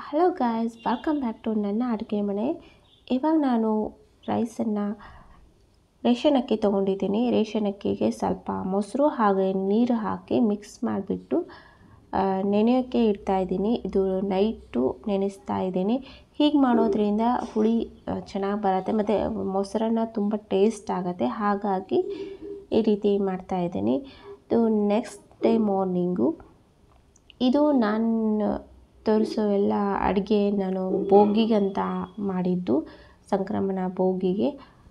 hello guys welcome back to ನನ್ನ ಅಡುಗೆ ಮನೆ ಇವಾಗ ನಾನು ರೈಸನ್ನು ರೇಷನ್ ಅಕ್ಕಿ ತೊಗೊಂಡಿದ್ದೀನಿ ರೇಷನ್ ಅಕ್ಕಿಗೆ ಸ್ವಲ್ಪ ಮೊಸರು ಹಾಗೆ ನೀರು ಹಾಕಿ ಮಿಕ್ಸ್ ಮಾಡಿಬಿಟ್ಟು ನೆನೆಯೋಕ್ಕೆ ಇಡ್ತಾಯಿದ್ದೀನಿ ಇದು ನೈಟು ನೆನೆಸ್ತಾ ಇದ್ದೀನಿ ಹೀಗೆ ಮಾಡೋದ್ರಿಂದ ಹುಳಿ ಚೆನ್ನಾಗಿ ಬರುತ್ತೆ ಮತ್ತು ಮೊಸರನ್ನ ತುಂಬ ಟೇಸ್ಟ್ ಆಗುತ್ತೆ ಹಾಗಾಗಿ ಈ ರೀತಿ ಮಾಡ್ತಾಯಿದ್ದೀನಿ ಇದು ನೆಕ್ಸ್ಟ್ ಡೇ ಮಾರ್ನಿಂಗು ಇದು ನಾನು ತೋರಿಸೋ ಎಲ್ಲ ಅಡುಗೆ ನಾನು ಬೋಗಿಗಂತ ಮಾಡಿದ್ದು ಸಂಕ್ರಮಣ ಬೋಗಿಗೆ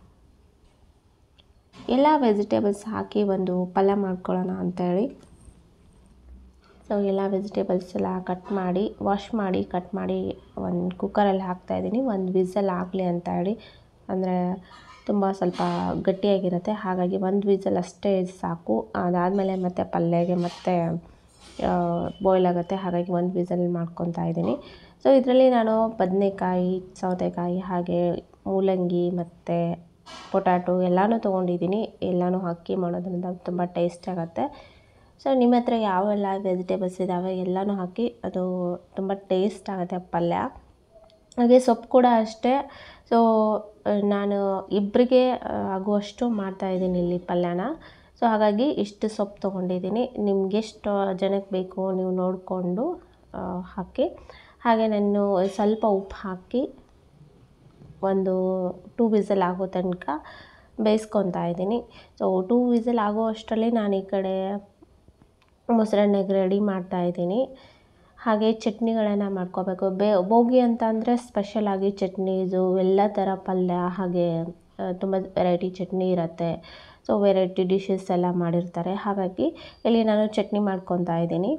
ಎಲ್ಲ ವೆಜಿಟೇಬಲ್ಸ್ ಹಾಕಿ ಒಂದು ಪಲ್ಯ ಮಾಡ್ಕೊಳ್ಳೋಣ ಅಂತೇಳಿ ಸೊ ಎಲ್ಲ ವೆಜಿಟೇಬಲ್ಸ್ ಎಲ್ಲ ಕಟ್ ಮಾಡಿ ವಾಶ್ ಮಾಡಿ ಕಟ್ ಮಾಡಿ ಒಂದು ಕುಕ್ಕರಲ್ಲಿ ಹಾಕ್ತಾಯಿದ್ದೀನಿ ಒಂದು ವಿಸಲ್ ಆಗಲಿ ಅಂತ ಹೇಳಿ ಅಂದರೆ ತುಂಬ ಸ್ವಲ್ಪ ಗಟ್ಟಿಯಾಗಿರುತ್ತೆ ಹಾಗಾಗಿ ಒಂದು ವಿಸಲ್ ಅಷ್ಟೇ ಸಾಕು ಅದಾದಮೇಲೆ ಮತ್ತೆ ಪಲ್ಯಗೆ ಮತ್ತೆ ಬಾಯ್ಲ್ ಆಗುತ್ತೆ ಹಾಗಾಗಿ ಒಂದು ವಿಸಲ್ ಮಾಡ್ಕೊತಾ ಇದ್ದೀನಿ ಸೊ ಇದರಲ್ಲಿ ನಾನು ಬದನೆಕಾಯಿ ಸೌತೆಕಾಯಿ ಹಾಗೆ ಮೂಲಂಗಿ ಮತ್ತು ಪೊಟ್ಯಾಟೊ ಎಲ್ಲನೂ ತೊಗೊಂಡಿದ್ದೀನಿ ಎಲ್ಲನೂ ಹಾಕಿ ಮಾಡೋದ್ರಿಂದ ತುಂಬ ಟೇಸ್ಟ್ ಆಗುತ್ತೆ ಸೊ ನಿಮ್ಮ ಹತ್ರ ಯಾವೆಲ್ಲ ವೆಜಿಟೇಬಲ್ಸ್ ಇದ್ದಾವೆ ಎಲ್ಲನೂ ಹಾಕಿ ಅದು ತುಂಬ ಟೇಸ್ಟ್ ಆಗುತ್ತೆ ಪಲ್ಯ ಹಾಗೆ ಸೊಪ್ಪು ಕೂಡ ಅಷ್ಟೇ ಸೊ ನಾನು ಇಬ್ಬರಿಗೆ ಆಗುವಷ್ಟು ಮಾಡ್ತಾಯಿದ್ದೀನಿ ಇಲ್ಲಿ ಪಲ್ಯನ ಸೊ ಹಾಗಾಗಿ ಇಷ್ಟು ಸೊಪ್ಪು ತೊಗೊಂಡಿದ್ದೀನಿ ನಿಮ್ಗೆ ಎಷ್ಟು ಜನಕ್ಕೆ ಬೇಕು ನೀವು ನೋಡಿಕೊಂಡು ಹಾಕಿ ಹಾಗೆ ನಾನು ಸ್ವಲ್ಪ ಉಪ್ಪು ಹಾಕಿ ಒಂದು ಟೂ ವಿಸಲ್ ಆಗೋ ತನಕ ಬೇಯಿಸ್ಕೊತಾ ಇದ್ದೀನಿ ಸೊ ಟೂ ವಿಸಲ್ ಆಗೋ ಅಷ್ಟರಲ್ಲಿ ನಾನು ಈ ಕಡೆ ಮೊಸರನ್ನಗೆ ರೆಡಿ ಮಾಡ್ತಾಯಿದ್ದೀನಿ ಹಾಗೆ ಚಟ್ನಿಗಳನ್ನು ಮಾಡ್ಕೋಬೇಕು ಬೇ ಬೋಗಿ ಅಂತ ಅಂದರೆ ಸ್ಪೆಷಲಾಗಿ ಚಟ್ನೀಸು ಎಲ್ಲ ಥರ ಪಲ್ಯ ಹಾಗೆ ತುಂಬ ವೆರೈಟಿ ಚಟ್ನಿ ಇರುತ್ತೆ ಸೊ ವೆರೈಟಿ ಡಿಶಸ್ ಎಲ್ಲ ಮಾಡಿರ್ತಾರೆ ಹಾಗಾಗಿ ಇಲ್ಲಿ ನಾನು ಚಟ್ನಿ ಮಾಡ್ಕೊತಾ ಇದ್ದೀನಿ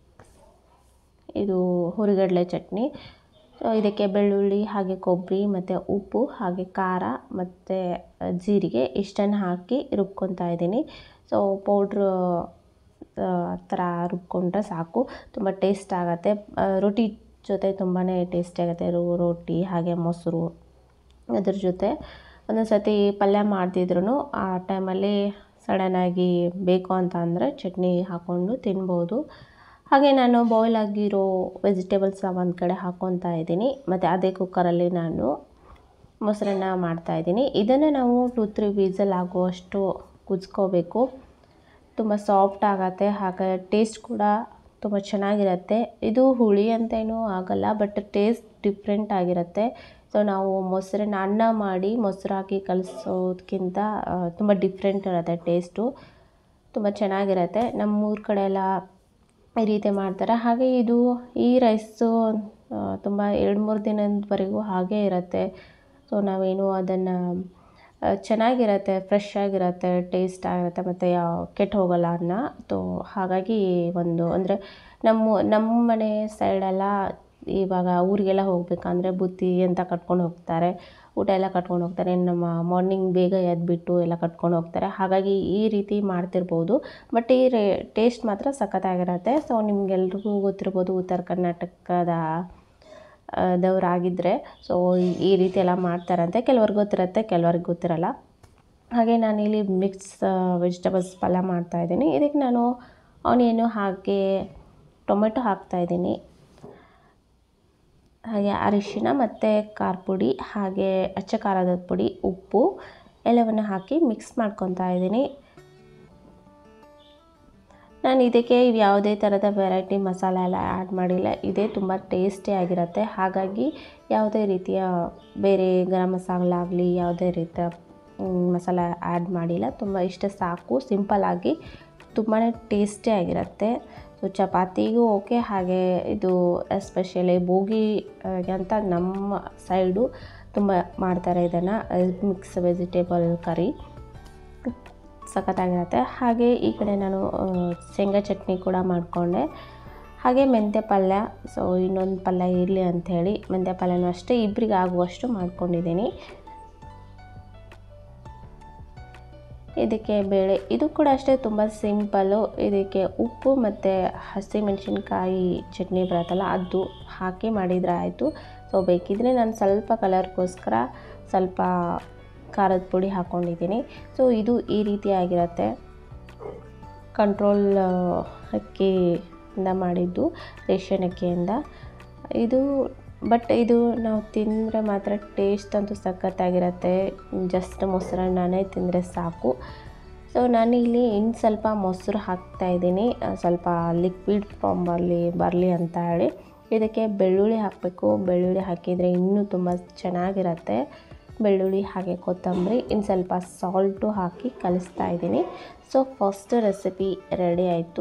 ಇದು ಹುರಿಗಡಲೆ ಚಟ್ನಿ ಸೊ ಇದಕ್ಕೆ ಬೆಳ್ಳುಳ್ಳಿ ಹಾಗೆ ಕೊಬ್ಬರಿ ಮತ್ತು ಉಪ್ಪು ಹಾಗೆ ಖಾರ ಮತ್ತು ಜೀರಿಗೆ ಇಷ್ಟನ್ನು ಹಾಕಿ ರುಬ್ಕೊತಾ ಇದ್ದೀನಿ ಸೊ ಪೌಡ್ರು ಥರ ರುಬ್ಕೊಂಡ್ರೆ ಸಾಕು ತುಂಬ ಟೇಸ್ಟ್ ಆಗುತ್ತೆ ರೊಟ್ಟಿ ಜೊತೆ ತುಂಬಾ ಟೇಸ್ಟಿ ಆಗುತ್ತೆ ರೋಟಿ ಹಾಗೆ ಮೊಸರು ಅದ್ರ ಜೊತೆ ಒಂದೊಂದು ಸರ್ತಿ ಪಲ್ಯ ಮಾಡ್ತಿದ್ರು ಆ ಟೈಮಲ್ಲಿ ಸಡನ್ನಾಗಿ ಬೇಕು ಅಂತ ಅಂದರೆ ಚಟ್ನಿ ಹಾಕ್ಕೊಂಡು ತಿನ್ಬೋದು ಹಾಗೆ ನಾನು ಬಾಯ್ಲ್ ಆಗಿರೋ ವೆಜಿಟೇಬಲ್ಸ್ ಒಂದು ಕಡೆ ಹಾಕ್ಕೊತಾ ಇದ್ದೀನಿ ಮತ್ತು ಅದೇ ಕುಕ್ಕರಲ್ಲಿ ನಾನು ಮೊಸರನ್ನ ಮಾಡ್ತಾಯಿದ್ದೀನಿ ಇದನ್ನು ನಾವು ಟು ತ್ರೀ ವೀಸಲ್ ಆಗುವಷ್ಟು ಕುದಿಸ್ಕೋಬೇಕು ತುಂಬ ಸಾಫ್ಟ್ ಆಗುತ್ತೆ ಹಾಗೆ ಟೇಸ್ಟ್ ಕೂಡ ತುಂಬ ಚೆನ್ನಾಗಿರುತ್ತೆ ಇದು ಹುಳಿ ಅಂತೇನೂ ಆಗೋಲ್ಲ ಬಟ್ ಟೇಸ್ಟ್ ಡಿಫ್ರೆಂಟ್ ಆಗಿರುತ್ತೆ ಸೊ ನಾವು ಮೊಸರನ್ನ ಅನ್ನ ಮಾಡಿ ಮೊಸರು ಹಾಕಿ ಕಲಿಸೋದಕ್ಕಿಂತ ತುಂಬ ಡಿಫ್ರೆಂಟ್ ಇರುತ್ತೆ ಟೇಸ್ಟು ತುಂಬ ಚೆನ್ನಾಗಿರುತ್ತೆ ನಮ್ಮೂರ ಕಡೆ ಎಲ್ಲ ಈ ರೀತಿ ಮಾಡ್ತಾರೆ ಹಾಗೆ ಇದು ಈ ರೈಸು ತುಂಬ ಎರಡು ಮೂರು ದಿನದವರೆಗೂ ಹಾಗೇ ಇರುತ್ತೆ ಸೊ ನಾವೇನು ಅದನ್ನು ಚೆನ್ನಾಗಿರುತ್ತೆ ಫ್ರೆಶ್ ಆಗಿರುತ್ತೆ ಟೇಸ್ಟ್ ಆಗಿರುತ್ತೆ ಮತ್ತು ಯಾವ ಕೆಟ್ಟು ಹೋಗೋಲ್ಲ ಅನ್ನ ತೋ ಹಾಗಾಗಿ ಒಂದು ಅಂದರೆ ನಮ್ಮ ನಮ್ಮ ಮನೆ ಸೈಡೆಲ್ಲ ಇವಾಗ ಊರಿಗೆಲ್ಲ ಹೋಗಬೇಕಂದ್ರೆ ಬುತ್ತಿ ಅಂತ ಕಟ್ಕೊಂಡು ಹೋಗ್ತಾರೆ ಊಟ ಎಲ್ಲ ಕಟ್ಕೊಂಡು ಹೋಗ್ತಾರೆ ನಮ್ಮ ಮಾರ್ನಿಂಗ್ ಬೇಗ ಎದ್ದುಬಿಟ್ಟು ಎಲ್ಲ ಕಟ್ಕೊಂಡು ಹೋಗ್ತಾರೆ ಹಾಗಾಗಿ ಈ ರೀತಿ ಮಾಡ್ತಿರ್ಬೋದು ಬಟ್ ಈ ರೇ ಟೇಸ್ಟ್ ಮಾತ್ರ ಸಖತ್ತಾಗಿರುತ್ತೆ ಸೊ ನಿಮ್ಗೆಲ್ರಿಗೂ ಗೊತ್ತಿರ್ಬೋದು ಉತ್ತರ ಕರ್ನಾಟಕದ ದವರಾಗಿದ್ದರೆ ಸೊ ಈ ರೀತಿ ಎಲ್ಲ ಮಾಡ್ತಾರಂತೆ ಕೆಲವ್ರಿಗೆ ಗೊತ್ತಿರುತ್ತೆ ಕೆಲವ್ರಿಗೆ ಗೊತ್ತಿರಲ್ಲ ಹಾಗೆ ನಾನಿಲ್ಲಿ ಮಿಕ್ಸ್ ವೆಜಿಟೇಬಲ್ಸ್ ಪಲ್ಯ ಮಾಡ್ತಾಯಿದ್ದೀನಿ ಇದಕ್ಕೆ ನಾನು ಆನಿಯನು ಹಾಗೆ ಟೊಮೆಟೊ ಹಾಕ್ತಾಯಿದ್ದೀನಿ ಹಾಗೆ ಅರಿಶಿನ ಮತ್ತು ಖಾರ ಪುಡಿ ಹಾಗೆ ಅಚ್ಚ ಖಾರದ ಪುಡಿ ಉಪ್ಪು ಎಲ್ಲವನ್ನು ಹಾಕಿ ಮಿಕ್ಸ್ ಮಾಡ್ಕೊತಾ ಇದ್ದೀನಿ ನಾನು ಇದಕ್ಕೆ ಯಾವುದೇ ಥರದ ವೆರೈಟಿ ಮಸಾಲೆ ಎಲ್ಲ ಆ್ಯಡ್ ಮಾಡಿಲ್ಲ ಇದೇ ತುಂಬ ಟೇಸ್ಟಿ ಆಗಿರುತ್ತೆ ಹಾಗಾಗಿ ಯಾವುದೇ ರೀತಿಯ ಬೇರೆ ಗರಂ ಮಸಾಲ ಆಗಲಿ ಯಾವುದೇ ರೀತಿಯ ಮಸಾಲ ಆ್ಯಡ್ ಮಾಡಿಲ್ಲ ತುಂಬ ಇಷ್ಟ ಸಾಕು ಸಿಂಪಲ್ಲಾಗಿ ತುಂಬಾ ಟೇಸ್ಟಿ ಆಗಿರುತ್ತೆ ಸೊ ಚಪಾತಿಗೂ ಓಕೆ ಹಾಗೆ ಇದು ಎಸ್ಪೆಷಲಿ ಬೋಗಿ ಅಂತ ನಮ್ಮ ಸೈಡು ತುಂಬ ಮಾಡ್ತಾರೆ ಇದನ್ನು ಮಿಕ್ಸ್ ವೆಜಿಟೇಬಲ್ ಕರಿ ಸಖತ್ತಾಗಿರುತ್ತೆ ಹಾಗೆ ಈ ಕಡೆ ನಾನು ಶೇಂಗಾ ಚಟ್ನಿ ಕೂಡ ಮಾಡಿಕೊಂಡೆ ಹಾಗೆ ಮೆಂತ್ಯ ಪಲ್ಯ ಸೊ ಇನ್ನೊಂದು ಪಲ್ಯ ಇರಲಿ ಅಂಥೇಳಿ ಮೆಂತ್ಯ ಪಲ್ಯನೂ ಅಷ್ಟೇ ಇಬ್ಬರಿಗೆ ಆಗುವಷ್ಟು ಮಾಡ್ಕೊಂಡಿದ್ದೀನಿ ಇದಕ್ಕೆ ಬೇಳೆ ಇದು ಕೂಡ ಅಷ್ಟೇ ತುಂಬ ಸಿಂಪಲ್ಲು ಇದಕ್ಕೆ ಉಪ್ಪು ಮತ್ತು ಹಸಿಮೆಣಸಿನ್ಕಾಯಿ ಚಟ್ನಿ ಬರುತ್ತಲ್ಲ ಅದು ಹಾಕಿ ಮಾಡಿದರೆ ಆಯಿತು ಸೊ ಬೇಕಿದ್ದರೆ ನಾನು ಸ್ವಲ್ಪ ಕಲರ್ಗೋಸ್ಕರ ಸ್ವಲ್ಪ ಖಾರದ ಪುಡಿ ಹಾಕ್ಕೊಂಡಿದ್ದೀನಿ ಸೊ ಇದು ಈ ರೀತಿಯಾಗಿರುತ್ತೆ ಕಂಟ್ರೋಲ್ ಅಕ್ಕಿಯಿಂದ ಮಾಡಿದ್ದು ರೇಷನ್ ಅಕ್ಕಿಯಿಂದ ಇದು ಬಟ್ ಇದು ನಾವು ತಿಂದರೆ ಮಾತ್ರ ಟೇಸ್ಟ್ ಅಂತೂ ಸಖತ್ತಾಗಿರುತ್ತೆ ಜಸ್ಟ್ ಮೊಸರನ್ನನೇ ತಿಂದರೆ ಸಾಕು ಸೊ ನಾನು ಇಲ್ಲಿ ಇನ್ನು ಸ್ವಲ್ಪ ಮೊಸರು ಹಾಕ್ತಾಯಿದ್ದೀನಿ ಸ್ವಲ್ಪ ಲಿಕ್ವಿಡ್ ಫಾರ್ಮ್ ಬರಲಿ ಬರಲಿ ಅಂತ ಹೇಳಿ ಇದಕ್ಕೆ ಬೆಳ್ಳುಳ್ಳಿ ಹಾಕಬೇಕು ಬೆಳ್ಳುಳ್ಳಿ ಹಾಕಿದರೆ ಇನ್ನೂ ತುಂಬ ಚೆನ್ನಾಗಿರುತ್ತೆ ಬೆಳ್ಳುಳ್ಳಿ ಹಾಗೆ ಕೊತ್ತಂಬರಿ ಇನ್ನು ಸ್ವಲ್ಪ ಸಾಲ್ಟು ಹಾಕಿ ಕಲಿಸ್ತಾ ಇದ್ದೀನಿ ಸೊ ಫಸ್ಟ್ ರೆಸಿಪಿ ರೆಡಿ ಆಯಿತು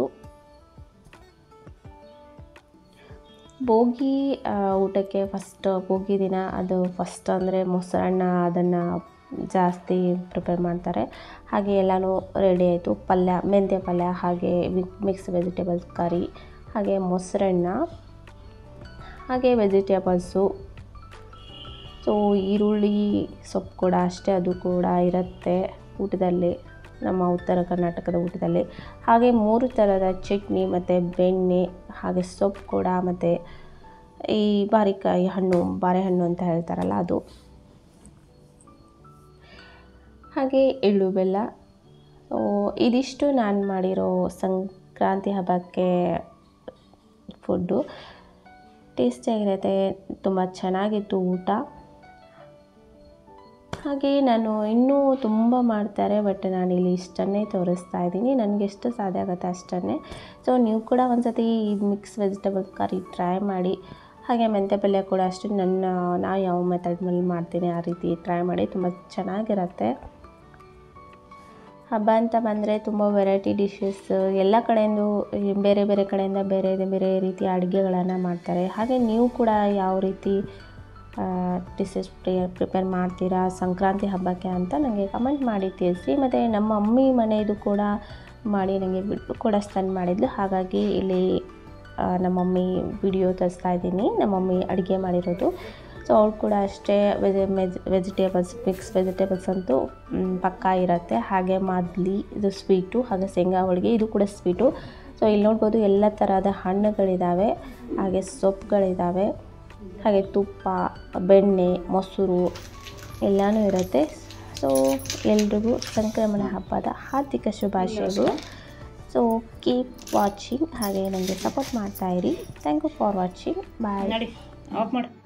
ಬೋಗಿ ಊಟಕ್ಕೆ ಫಸ್ಟ್ ಬೋಗಿ ದಿನ ಅದು ಫಸ್ಟ್ ಅಂದರೆ ಮೊಸರನ್ನ ಅದನ್ನು ಜಾಸ್ತಿ ಪ್ರಿಪೇರ್ ಮಾಡ್ತಾರೆ ಹಾಗೆ ಎಲ್ಲನೂ ರೆಡಿ ಆಯಿತು ಪಲ್ಯ ಮೆಂತ್ಯ ಪಲ್ಯ ಹಾಗೆ ಮಿಕ್ಸ್ ವೆಜಿಟೇಬಲ್ಸ್ ಕರಿ ಹಾಗೆ ಮೊಸರನ್ನ ಹಾಗೆ ವೆಜಿಟೇಬಲ್ಸು ಸೊ ಈರುಳ್ಳಿ ಸೊಪ್ಪು ಕೂಡ ಅಷ್ಟೇ ಅದು ಕೂಡ ಇರುತ್ತೆ ಊಟದಲ್ಲಿ ನಮ್ಮ ಉತ್ತರ ಕರ್ನಾಟಕದ ಊಟದಲ್ಲಿ ಹಾಗೆ ಮೂರು ಥರದ ಚಟ್ನಿ ಮತ್ತು ಬೆಣ್ಣೆ ಹಾಗೆ ಸೊಪ್ಪು ಕೂಡ ಮತ್ತು ಈ ಬಾರಿಕಾಯಿ ಹಣ್ಣು ಬಾರೆಹಣ್ಣು ಅಂತ ಹೇಳ್ತಾರಲ್ಲ ಅದು ಹಾಗೆ ಎಳ್ಳು ಬೆಲ್ಲ ಸೊ ಇದಿಷ್ಟು ನಾನು ಮಾಡಿರೋ ಸಂಕ್ರಾಂತಿ ಹಬ್ಬಕ್ಕೆ ಫುಡ್ಡು ಟೇಸ್ಟಿಯಾಗಿರುತ್ತೆ ತುಂಬ ಚೆನ್ನಾಗಿತ್ತು ಊಟ ಹಾಗೆ ನಾನು ಇನ್ನೂ ತುಂಬ ಮಾಡ್ತಾರೆ ಬಟ್ ನಾನಿಲ್ಲಿ ಇಷ್ಟನ್ನೇ ತೋರಿಸ್ತಾ ಇದ್ದೀನಿ ನನಗೆ ಎಷ್ಟು ಸಾಧ್ಯ ಆಗುತ್ತೆ ಅಷ್ಟನ್ನೇ ಸೊ ನೀವು ಕೂಡ ಒಂದು ಸತಿ ಈ ಮಿಕ್ಸ್ ವೆಜಿಟೇಬಲ್ ಕರಿ ಟ್ರೈ ಮಾಡಿ ಹಾಗೆ ಮೆಂತ್ಯ ಪಲ್ಯ ಕೂಡ ಅಷ್ಟೇ ನನ್ನ ನಾ ಯಾವ ಮೆಥಡ್ನಲ್ಲಿ ಮಾಡ್ತೀನಿ ಆ ರೀತಿ ಟ್ರೈ ಮಾಡಿ ತುಂಬ ಚೆನ್ನಾಗಿರುತ್ತೆ ಹಬ್ಬ ಅಂತ ಬಂದರೆ ತುಂಬ ವೆರೈಟಿ ಡಿಶಸ್ ಎಲ್ಲ ಕಡೆಯಿಂದ ಬೇರೆ ಬೇರೆ ಕಡೆಯಿಂದ ಬೇರೆ ಬೇರೆ ರೀತಿಯ ಅಡುಗೆಗಳನ್ನು ಮಾಡ್ತಾರೆ ಹಾಗೆ ನೀವು ಕೂಡ ಯಾವ ರೀತಿ ಡಿಶಸ್ ಪ್ರಿ ಪ್ರಿಪೇರ್ ಮಾಡ್ತೀರಾ ಸಂಕ್ರಾಂತಿ ಹಬ್ಬಕ್ಕೆ ಅಂತ ನನಗೆ ಕಮೆಂಟ್ ಮಾಡಿ ತಿಳಿಸಿ ಮತ್ತು ನಮ್ಮ ಮಮ್ಮಿ ಮನೆಯದು ಕೂಡ ಮಾಡಿ ನನಗೆ ಬಿಟ್ಟು ಕೂಡ ಸ್ಪೆಂಡ್ ಮಾಡಿದ್ಲು ಹಾಗಾಗಿ ಇಲ್ಲಿ ನಮ್ಮ ಮಮ್ಮಿ ವಿಡಿಯೋ ತರಿಸ್ತಾ ಇದ್ದೀನಿ ನಮ್ಮ ಮಮ್ಮಿ ಅಡುಗೆ ಮಾಡಿರೋದು ಸೊ ಅವ್ಳು ಕೂಡ ಅಷ್ಟೇ ವೆಜ್ ಮೆಜ್ ವೆಜಿಟೇಬಲ್ಸ್ ಮಿಕ್ಸ್ ವೆಜಿಟೇಬಲ್ಸ್ ಅಂತೂ ಪಕ್ಕಾ ಇರುತ್ತೆ ಹಾಗೆ ಮಾದ್ಲಿ ಇದು ಸ್ವೀಟು ಹಾಗೆ ಶೇಂಗಾ ಹೋಳಿಗೆ ಇದು ಕೂಡ ಸ್ವೀಟು ಸೊ ಇಲ್ಲಿ ನೋಡ್ಬೋದು ಎಲ್ಲ ಥರದ ಹಣ್ಣುಗಳಿದ್ದಾವೆ ಹಾಗೆ ಸೊಪ್ಪುಗಳಿದ್ದಾವೆ ಹಾಗೆ ತುಪ್ಪ ಬೆಣ್ಣೆ ಮೊಸರು ಎಲ್ಲನೂ ಇರುತ್ತೆ ಸೊ ಎಲ್ರಿಗೂ ಸಂಕ್ರಮಣ ಹಬ್ಬದ ಹಾರ್ದಿಕ ಶುಭಾಶಯಗಳು ಸೊ ಕೀಪ್ ವಾಚಿಂಗ್ ಹಾಗೆ ನನಗೆ ಸಪೋರ್ಟ್ ಮಾಡ್ತಾಯಿರಿ thank you for watching bye ನಡಿ ಆಫ್ ಮಾಡು